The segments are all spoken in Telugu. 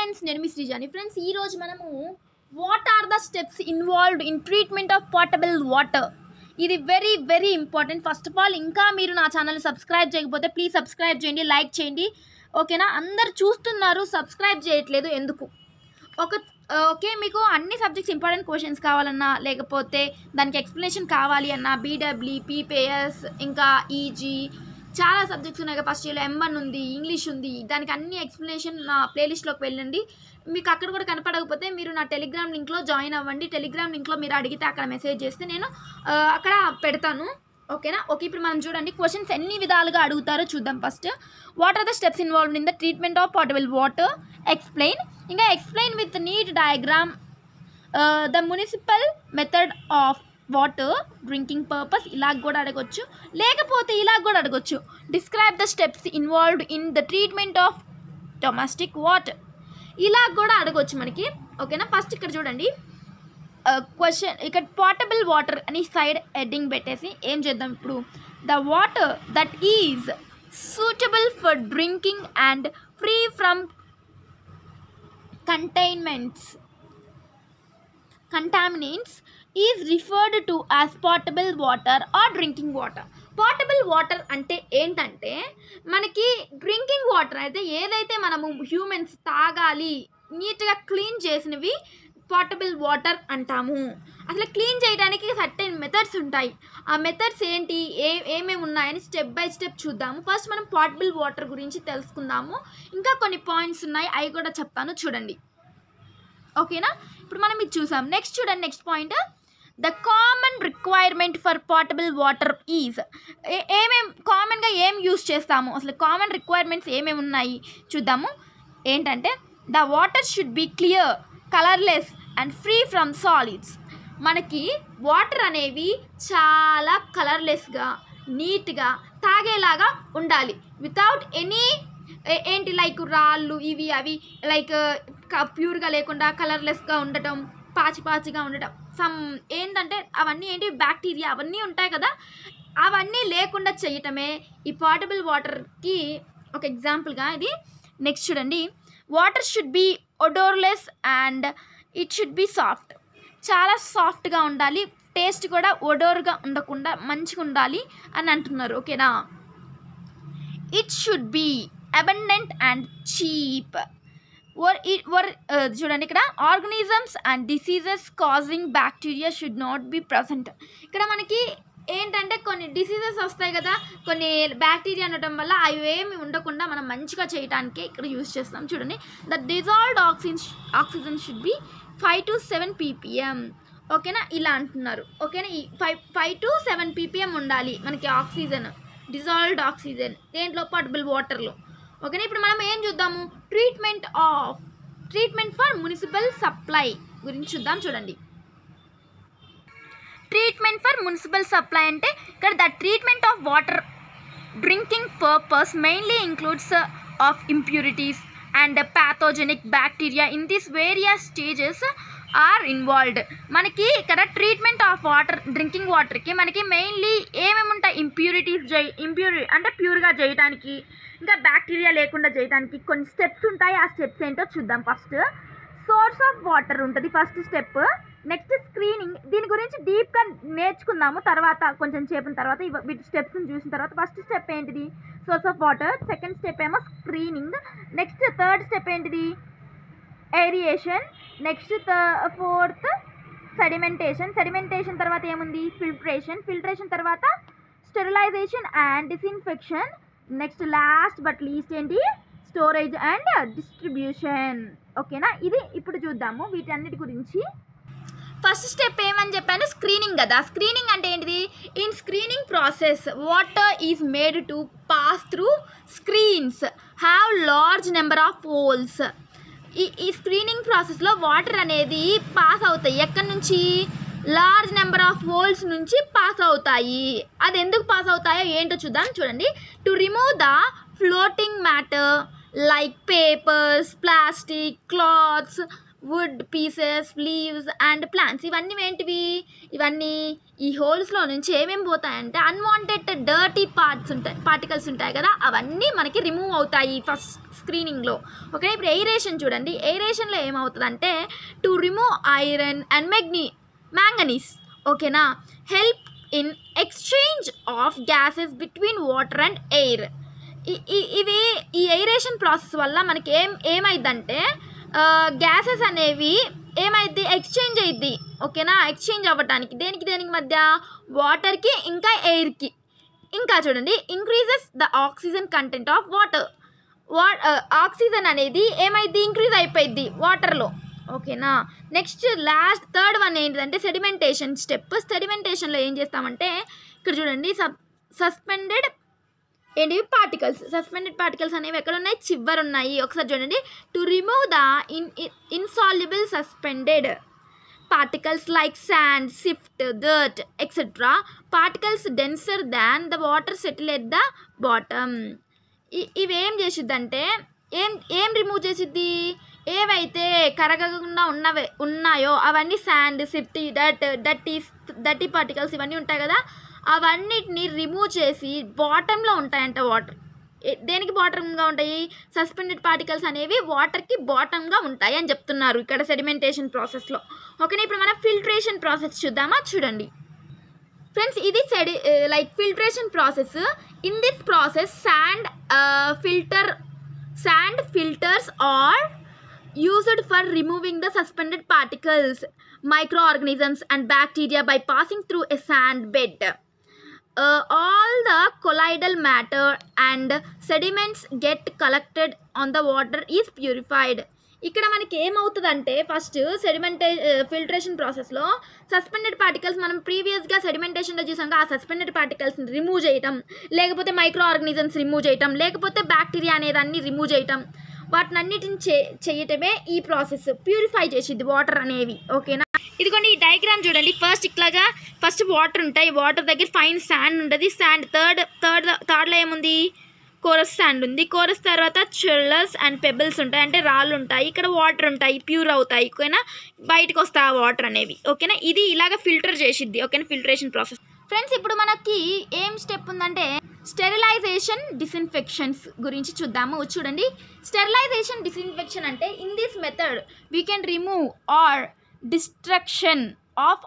ఫ్రెండ్స్ నేను మీ శ్రీజాని ఫ్రెండ్స్ ఈరోజు మనము what are the steps involved in treatment of portable water ఇది very very important first of all ఇంకా మీరు నా ఛానల్ని సబ్స్క్రైబ్ చేయకపోతే ప్లీజ్ సబ్స్క్రైబ్ చేయండి లైక్ చేయండి ఓకేనా అందరు చూస్తున్నారు సబ్స్క్రైబ్ చేయట్లేదు ఎందుకు ఒక ఓకే మీకు అన్ని సబ్జెక్ట్స్ ఇంపార్టెంట్ క్వశ్చన్స్ కావాలన్నా లేకపోతే దానికి ఎక్స్ప్లెనేషన్ కావాలి అన్నా బీడబ్ల్యూ పీపీఎస్ ఇంకా ఈజీ చాలా సబ్జెక్ట్స్ ఉన్నాయి ఫస్ట్ ఇయర్లో ఎంబన్ ఉంది ఇంగ్లీష్ ఉంది దానికి అన్ని ఎక్స్ప్లెనేషన్ నా ప్లేలిస్ట్లోకి వెళ్ళండి మీకు అక్కడ కూడా కనపడకపోతే మీరు నా టెలిగ్రామ్ లింక్లో జాయిన్ అవ్వండి టెలిగ్రామ్ లింక్లో మీరు అడిగితే అక్కడ మెసేజ్ చేస్తే నేను ఆ, అక్కడ పెడతాను ఓకేనా ఓకే ఇప్పుడు మనం చూడండి క్వశ్చన్స్ ఎన్ని విధాలుగా అడుగుతారో చూద్దాం first what are the steps involved in the treatment of portable water explain ఇంకా explain with neat diagram the municipal method of water drinking purpose ఇలా కూడా అడగొచ్చు లేకపోతే ఇలా కూడా అడగొచ్చు describe the steps involved in the treatment of domestic water ఇలా కూడా అడగొచ్చు మనకి ఓకేనా ఫస్ట్ ఇక్కడ చూడండి క్వశ్చన్ ఇక్కడ పోర్టబుల్ వాటర్ అని సైడ్ హెడ్డింగ్ పెట్టేసి ఏం చేద్దాం ఇప్పుడు the water that is suitable for drinking and free from containments contaminants is referred to as potable water or drinking water portable water అంటే ఏంటంటే మనకి డ్రింకింగ్ వాటర్ అయితే ఏదైతే మనము హ్యూమన్స్ తాగాలి నీట్గా క్లీన్ చేసినవి పోర్టబుల్ వాటర్ అంటాము అసలు క్లీన్ చేయడానికి సర్టెన్ మెథడ్స్ ఉంటాయి ఆ మెథడ్స్ ఏంటి ఏ ఏమేమి ఉన్నాయని స్టెప్ బై స్టెప్ చూద్దాము ఫస్ట్ మనం పోర్టబుల్ వాటర్ గురించి తెలుసుకుందాము ఇంకా కొన్ని పాయింట్స్ ఉన్నాయి అవి కూడా చెప్తాను చూడండి ఓకేనా ఇప్పుడు మనం ఇది చూసాం నెక్స్ట్ చూడండి next point the common requirement for portable water is ఏమేం కామన్గా ఏం యూస్ చేస్తాము అసలు కామన్ రిక్వైర్మెంట్స్ ఏమేమి ఉన్నాయి చూద్దాము ఏంటంటే the water should be clear colourless and free from solids మనకి వాటర్ అనేవి చాలా కలర్లెస్గా నీట్గా తాగేలాగా ఉండాలి వితౌట్ ఎనీ ఏంటి లైక్ రాళ్ళు ఇవి అవి లైక్ ప్యూర్గా లేకుండా కలర్లెస్గా ఉండటం పాచి పాచిగా ఉండటం సమ్ ఏంటంటే అవన్నీ ఏంటి బ్యాక్టీరియా అవన్నీ ఉంటాయి కదా అవన్నీ లేకుండా చేయటమే ఈ పోర్టబుల్ వాటర్కి ఒక ఎగ్జాంపుల్గా ఇది నెక్స్ట్ చూడండి water should be odourless and it should be soft చాలా సాఫ్ట్గా ఉండాలి టేస్ట్ కూడా ఒడోర్గా ఉండకుండా మంచిగా ఉండాలి అని అంటున్నారు ఓకేనా it should be abundant and cheap వర్ ఇట్ వర్ చూడండి ఇక్కడ organisms and diseases causing bacteria should not be present ఇక్కడ మనకి ఏంటంటే కొన్ని డిసీజెస్ వస్తాయి కదా కొన్ని బ్యాక్టీరియా ఉండటం వల్ల అవి ఏమి ఉండకుండా మనం మంచిగా చేయడానికి ఇక్కడ యూస్ చేస్తాం చూడండి the dissolved oxygen oxygen should be five to seven ppm ఓకేనా ఇలా అంటున్నారు ఓకేనా ఈ five five to seven ppm ఉండాలి మనకి ఆక్సిజన్ డిజాల్వ్డ్ ఆక్సిజన్ దేంట్లో పోర్టబుల్ వాటర్లో ఓకేనా ఇప్పుడు మనం ఏం చూద్దాము treatment of treatment for municipal supply గురించి చూద్దాం చూడండి ట్రీట్మెంట్ ఫర్ మున్సిపల్ సప్లై అంటే ఇక్కడ the treatment of water drinking purpose mainly includes of impurities and pathogenic bacteria in this various stages are involved మనకి ఇక్కడ ట్రీట్మెంట్ ఆఫ్ వాటర్ డ్రింకింగ్ వాటర్కి మనకి మెయిన్లీ ఏమేమి ఉంటాయి ఇంప్యూరిటీస్ జై ఇంప్యూరి అంటే ప్యూర్గా చేయడానికి ఇంకా బ్యాక్టీరియా లేకుండా చేయడానికి కొన్ని స్టెప్స్ ఉంటాయి ఆ స్టెప్స్ ఏంటో చూద్దాం ఫస్ట్ సోర్స్ ఆఫ్ వాటర్ ఉంటుంది ఫస్ట్ స్టెప్ నెక్స్ట్ స్క్రీనింగ్ దీని గురించి డీప్గా నేర్చుకుందాము తర్వాత కొంచెం సేపు తర్వాత ఇవ- వీటి స్టెప్స్ని చూసిన తర్వాత ఫస్ట్ స్టెప్ ఏంటిది source of water second step ఏమో స్క్రీనింగ్ నెక్స్ట్ థర్డ్ స్టెప్ ఏంటిది aeration next fourth sedimentation sedimentation తర్వాత ఏముంది ఫిల్ట్రేషన్ ఫిల్ట్రేషన్ తర్వాత sterilisation and disinfection next last but least ఏంటి స్టోరేజ్ అండ్ డిస్ట్రిబ్యూషన్ ఓకేనా ఇది ఇప్పుడు చూద్దాము వీటన్నిటి గురించి ఫస్ట్ స్టెప్ ఏమని చెప్పాను స్క్రీనింగ్ కదా స్క్రీనింగ్ అంటే ఏంటిది in screening process water is made to pass through screens have large number of holes ఈ ఈ స్క్రీనింగ్ ప్రాసెస్లో వాటర్ అనేది పాస్ అవుతాయి ఎక్కడి నుంచి లార్జ్ నెంబర్ ఆఫ్ హోల్స్ నుంచి పాస్ అవుతాయి అది ఎందుకు పాస్ అవుతాయో ఏంటో చూద్దాం చూడండి to remove the floating matter like papers plastic cloths wood pieces leaves and plants ఇవన్నీ ఏంటివి ఇవన్నీ ఈ హోల్స్లో నుంచి ఏమేమి పోతాయంటే అన్వాంటెడ్ డర్టీ పార్ట్స్ ఉంటాయి పార్టికల్స్ ఉంటాయి కదా అవన్నీ మనకి రిమూవ్ అవుతాయి ఫస్ట్ స్క్రీనింగ్లో ఓకే ఇప్పుడు ఎయిరేషన్ చూడండి ఎయిరేషన్లో ఏమవుతుందంటే టు రిమూవ్ ఐరన్ అండ్ మెగ్నీ మ్యాంగనీస్ ఓకేనా help in exchange of gases between water and air ఇవి ఈ ఎయిరేషన్ ప్రాసెస్ వల్ల మనకి ఏం ఏమైందంటే గ్యాసెస్ అనేవి ఏమైద్ది ఎక్స్చేంజ్ అయ్యిద్ది ఓకేనా ఎక్స్చేంజ్ అవ్వటానికి దేనికి దేనికి మధ్య వాటర్కి ఇంకా ఎయిర్కి ఇంకా చూడండి increases the oxygen content of water వా ఆక్సిజన్ అనేది ఏమైంది ఇంక్రీజ్ అయిపోయింది వాటర్లో ఓకేనా నెక్స్ట్ లాస్ట్ థర్డ్ వన్ ఏంటిదంటే సెడిమెంటేషన్ స్టెప్ సెడిమెంటేషన్లో ఏం చేస్తామంటే ఇక్కడ చూడండి సబ్ సస్పెండెడ్ ఏంటివి పార్టికల్స్ సస్పెండెడ్ పార్టికల్స్ అనేవి ఎక్కడ ఉన్నాయి చివరి ఉన్నాయి ఒకసారి చూడండి to remove the in insoluble suspended particles like sand, sift, dirt, etc. Particles denser than the water settle at the bottom. ఇ- ఇవి ఏం చేసిద్దంటే ఏం ఏం రిమూవ్ చేసిద్ది ఏవైతే కరగకుండా ఉన్నవే ఉన్నాయో అవన్నీ శాండ్ సిఫ్టీ డట్ డట్టి డట్టి పార్టికల్స్ ఇవన్నీ ఉంటాయి కదా అవన్నిటిని రిమూవ్ చేసి బాటంలో ఉంటాయంట వాటర్ దేనికి బాటంగా ఉంటాయి సస్పెండెడ్ పార్టికల్స్ అనేవి వాటర్కి బాటంగా ఉంటాయి అని చెప్తున్నారు ఇక్కడ సెడిమెంటేషన్ ప్రాసెస్లో ఓకేనా ఇప్పుడు మనం ఫిల్ట్రేషన్ ప్రాసెస్ చూద్దామా చూడండి ఫ్రెండ్స్ ఇది సెడి like filtration process in this process sand filter sand filters are used for removing the suspended particles, microorganisms, and bacteria by passing through a sand bed. Uh, all the colloidal matter and sediments get collected on the water is purified. ఇక్కడ మనకి ఏమవుతుందంటే ఫస్ట్ సెడిమెంటే ఫిల్ట్రేషన్ ప్రాసెస్లో సస్పెండెడ్ పార్టికల్స్ మనం ప్రీవియస్గా సెడిమెంటేషన్లో చూసాం ఆ సస్పెండెడ్ పార్టికల్స్ని రిమూవ్ చేయటం లేకపోతే మైక్రో ఆర్గనిజమ్స్ రిమూవ్ చేయటం లేకపోతే బ్యాక్టీరియా అనేదాన్ని రిమూవ్ చేయటం వాటినన్నిటిని చే చేయటమే ఈ ప్రాసెస్ ప్యూరిఫై చేసిద్ది వాటర్ అనేవి ఓకేనా ఇదిగోండి ఈ డయాగ్రామ్ చూడండి ఫస్ట్ ఇట్లాగా ఫస్ట్ వాటర్ ఉంటాయి వాటర్ దగ్గర ఫైన్ శాండ్ ఉంటుంది శాండ్ థర్డ్ థర్డ్ థర్డ్లో ఏముంది కోరస్ శాండ్ ఉంది కోరస్ తర్వాత చెల్లర్స్ అండ్ పెబుల్స్ ఉంటాయి అంటే రాళ్ళు ఉంటాయి ఇక్కడ వాటర్ ఉంటాయి ప్యూర్ అవుతాయి ఓకేనా బయటకు వస్తాయి ఆ వాటర్ అనేవి ఓకేనా ఇది ఇలాగ ఫిల్టర్ చేసిద్ది ఓకేనా ఫిల్టరేషన్ ప్రాసెస్ ఫ్రెండ్స్ ఇప్పుడు మనకి ఏం స్టెప్ ఉందంటే స్టెరిలైజేషన్ డిస్ఇన్ఫెక్షన్స్ గురించి చూద్దాము చూడండి స్టెరిలైజేషన్ డిస్ఇన్ఫెక్షన్ అంటే in this method we can remove or destruction of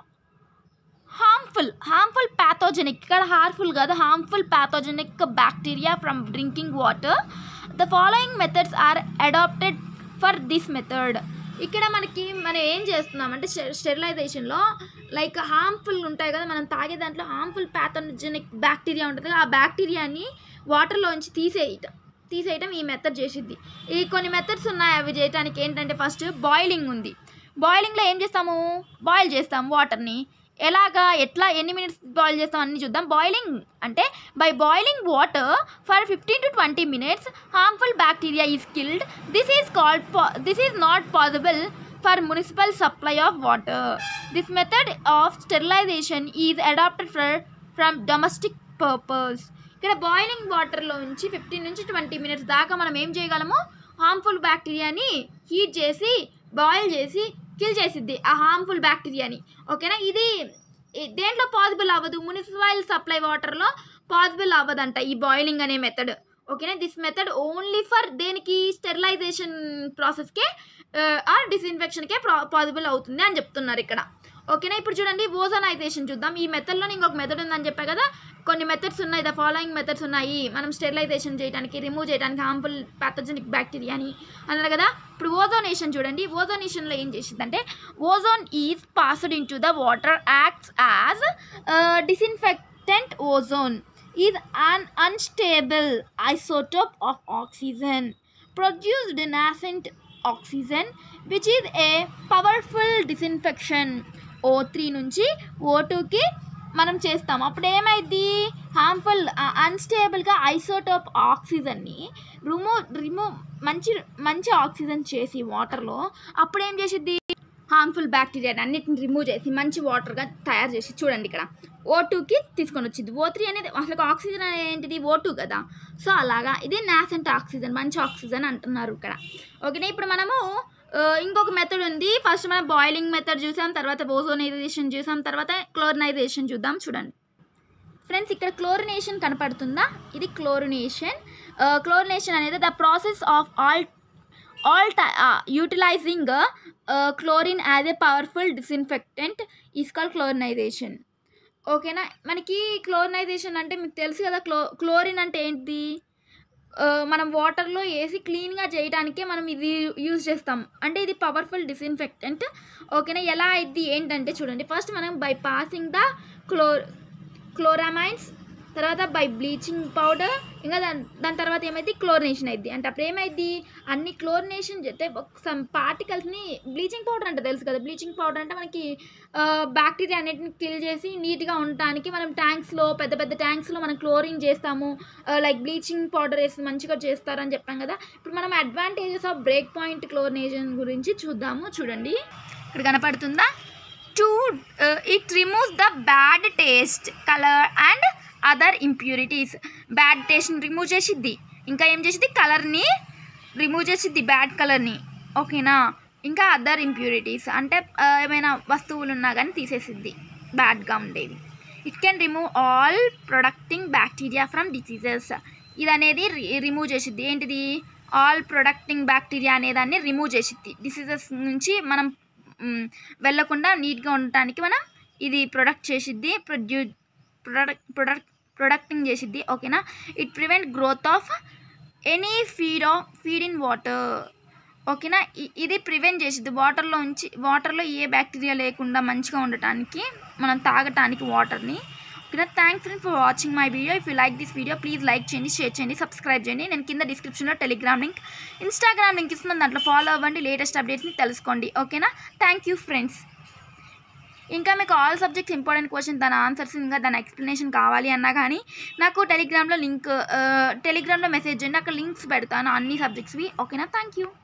harmful harmful pathogenic ఇక్కడ హార్మ్ఫుల్ కాదు harmful pathogenic bacteria from drinking water the following methods are adopted for this method ఇక్కడ మనకి మనం ఏం చేస్తున్నామంటే స్టెరిలైజేషన్లో లైక్ హార్మ్ఫుల్ ఉంటాయి కదా మనం తాగే దాంట్లో హార్మ్ఫుల్ ప్యాథోజెనిక్ బ్యాక్టీరియా ఉంటుంది కదా ఆ బ్యాక్టీరియాని వాటర్లోంచి తీసేయటం తీసేయటం ఈ మెథడ్ చేసిద్ది ఈ కొన్ని మెథడ్స్ ఉన్నాయి అవి చేయడానికి ఏంటంటే ఫస్ట్ బాయిలింగ్ ఉంది బాయిలింగ్లో ఏం చేస్తాము బాయిల్ చేస్తాం వాటర్ని ఎలాగా ఎట్లా ఎన్ని మినిట్స్ బాయిల్ చేస్తాం అన్ని చూద్దాం బాయిలింగ్ అంటే by boiling water for fifteen to twenty minutes harmful bacteria is killed this is called this is not possible for municipal supply of water this method of sterilisation is adapted for from domestic purpose ఇక్కడ బాయిలింగ్ వాటర్లో నుంచి ఫిఫ్టీన్ నుంచి ట్వంటీ మినిట్స్ దాకా మనం ఏం చేయగలము హార్మ్ఫుల్ బ్యాక్టీరియాని హీట్ చేసి బాయిల్ చేసి కిల్ చేసిద్ది ఆ హార్మ్ఫుల్ బ్యాక్టీరియాని ఓకేనా ఇది ఈ- దేంట్లో పాసిబుల్ అవ్వదు మున్సిపల్ సప్లై వాటర్లో పాసిబుల్ అవ్వదంట ఈ బాయిలింగ్ అనే మెథడ్ ఓకేనా దిస్ మెథడ్ ఓన్లీ ఫర్ దేనికి స్టెరిలైజేషన్ ప్రాసెస్కే ఆర్ డిస్ఇన్ఫెక్షన్కే పాసిబుల్ అవుతుంది అని చెప్తున్నారు ఇక్కడ ఓకేనా ఇప్పుడు చూడండి ఓజోనైజేషన్ చూద్దాం ఈ మెథడ్లో ఇంకొక మెథడ్ ఉందని చెప్పా కదా కొన్ని మెథడ్స్ ఉన్నాయి ద ఫాలోయింగ్ మెథడ్స్ ఉన్నాయి మనం స్టెరిలైజేషన్ చేయడానికి రిమూవ్ చేయడానికి హార్మ్ఫుల్ ప్యాథోజెనిక్ బ్యాక్టీరియాని అన్నారు కదా ఇప్పుడు ఓజోనేషన్ చూడండి ఓజోనేషన్లో ఏం చేసిందంటే ozone is passed into the water acts as disinfectant ozone is an unstable isotope of oxygen produced nascent oxygen which is a powerful disinfection O three నుంచి ఓ టూకి మనం చేస్తాం అప్పుడు ఏమైంది హార్మ్ఫుల్ అన్స్టేబుల్గా ఐసోటోప్ ఆక్సిజన్ని రిమూవ్ రిమూవ్ మంచి మంచి ఆక్సిజన్ చేసి వాటర్లో అప్పుడు ఏం చేసిద్ది హార్మ్ఫుల్ బ్యాక్టీరియా అన్నిటిని రిమూవ్ చేసి మంచి వాటర్గా తయారు చేసి చూడండి ఇక్కడ ఓ టూకి తీసుకొని వచ్చింది ఓ త్రీ అనేది అసలు ఆక్సిజన్ అనేది ఏంటిది ఓ టూ కదా సో అలాగా ఇది నాసెంట్ ఆక్సిజన్ మంచి ఆక్సిజన్ అంటున్నారు ఇక్కడ ఓకేనా ఇప్పుడు మనము ఇంకొక మెథడ్ ఉంది ఫస్ట్ మనం బాయిలింగ్ మెథడ్ చూసాం తర్వాత ఓజోనైజేషన్ చూసాం తర్వాత క్లోరినైజేషన్ చూద్దాం చూడండి ఫ్రెండ్స్ ఇక్కడ క్లోరినేషన్ కనపడుతుందా ఇది క్లోరినేషన్ క్లోరినేషన్ అనేది the process of all all utilising chlorine as a powerful disinfectant is call chlorinisation ఓకేనా మనకి క్లోరినైజేషన్ అంటే మీకు తెలుసు కదా క్లో క్లోరిన్ అంటే ఏంటి ఆ, మనం వాటర్లో వేసి క్లీన్గా చేయడానికే మనం ఇది యూజ్ చేస్తాం అంటే ఇది పవర్ఫుల్ డిస్ఇన్ఫెక్టెంట్ ఓకేనా ఎలా అయింది ఏంటంటే చూడండి ఫస్ట్ మనం బై పాసింగ్ ద క్లో క్లోరామైన్స్ తర్వాత బై బ్లీచింగ్ పౌడర్ ఇంకా దాని దాని తర్వాత ఏమైంది క్లోరినేషన్ అయింది అంటే అప్పుడు ఏమైంది అన్ని క్లోరినేషన్ చేస్తే సమ్ పార్టికల్స్ని బ్లీచింగ్ పౌడర్ అంటే తెలుసు కదా బ్లీచింగ్ పౌడర్ అంటే మనకి బ్యాక్టీరియా అన్నిటిని కిల్ చేసి నీట్గా ఉండటానికి మనం ట్యాంక్స్లో పెద్ద పెద్ద ట్యాంక్స్లో మనం క్లోరిన్ చేస్తాము లైక్ బ్లీచింగ్ పౌడర్ వేసి మంచిగా చేస్తారని చెప్పాం కదా ఇప్పుడు మనం advantages of break point chlorination గురించి చూద్దాము చూడండి ఇక్కడ కనపడుతుందా to it removes the bad taste colour and other impurities bad టేస్ట్ని రిమూవ్ చేసిద్ది ఇంకా ఏం చేసిద్ది కలర్ని రిమూవ్ చేసిద్ది బ్యాడ్ కలర్ని ఓకేనా ఇంకా అదర్ ఇంప్యూరిటీస్ అంటే ఆ, ఏమైనా వస్తువులు ఉన్నా కానీ తీసేసిద్ది బ్యాడ్గా ఉండేవి it can remove all producing bacteria from diseases ఇది అనేది రిమూవ్ చేసిద్ది ఏంటిది ఆల్ ప్రొడక్టింగ్ బ్యాక్టీరియా అనేదాన్ని రిమూవ్ చేసిద్ది డిసీజెస్ నుంచి మనం మ్, వెళ్ళకుండా నీట్గా ఉండటానికి మనం ఇది ప్రొడక్ట్ చేసిద్ది ప్రొడ్యూ ప్రొడక్ట్ ప్రొడక్ట్ ప్రొడక్టింగ్ చేసిద్ది ఓకేనా it prevent growth of any feed of feed in water ఓకేనా ఇ- ఇది ప్రివెంట్ చేసిద్ది వాటర్లో ఉంచి వాటర్లో ఏ బ్యాక్టీరియా లేకుండా మంచిగా ఉండటానికి మనం తాగటానికి వాటర్ని ఓకేనా thanks friend for watching my video if you like this video please like చేయండి షేర్ చేయండి సబ్స్క్రైబ్ చేయండి నేను కింద డిస్క్రిప్షన్లో టెలిగ్రామ్ లింక్ ఇన్స్టాగ్రామ్ లింక్ ఇస్తున్నాను దాంట్లో ఫాలో అవ్వండి లేటెస్ట్ అప్డేట్స్ని తెలుసుకోండి ఓకేనా థ్యాంక్ యూ ఫ్రెండ్స్ ఇంకా మీకు ఆల్ సబ్జెక్ట్స్ ఇంపార్టెంట్ క్వశ్చన్ దాని ఆన్సర్స్ ఇంకా దాని ఎక్స్ప్లెనేషన్ కావాలి అన్నా కానీ నాకు టెలిగ్రామ్లో లింక్ టెలిగ్రామ్లో మెసేజ్ చేయండి అక్కడ లింక్స్ పెడతాను అన్ని సబ్జెక్ట్స్వి ఓకేనా థ్యాంక్ యూ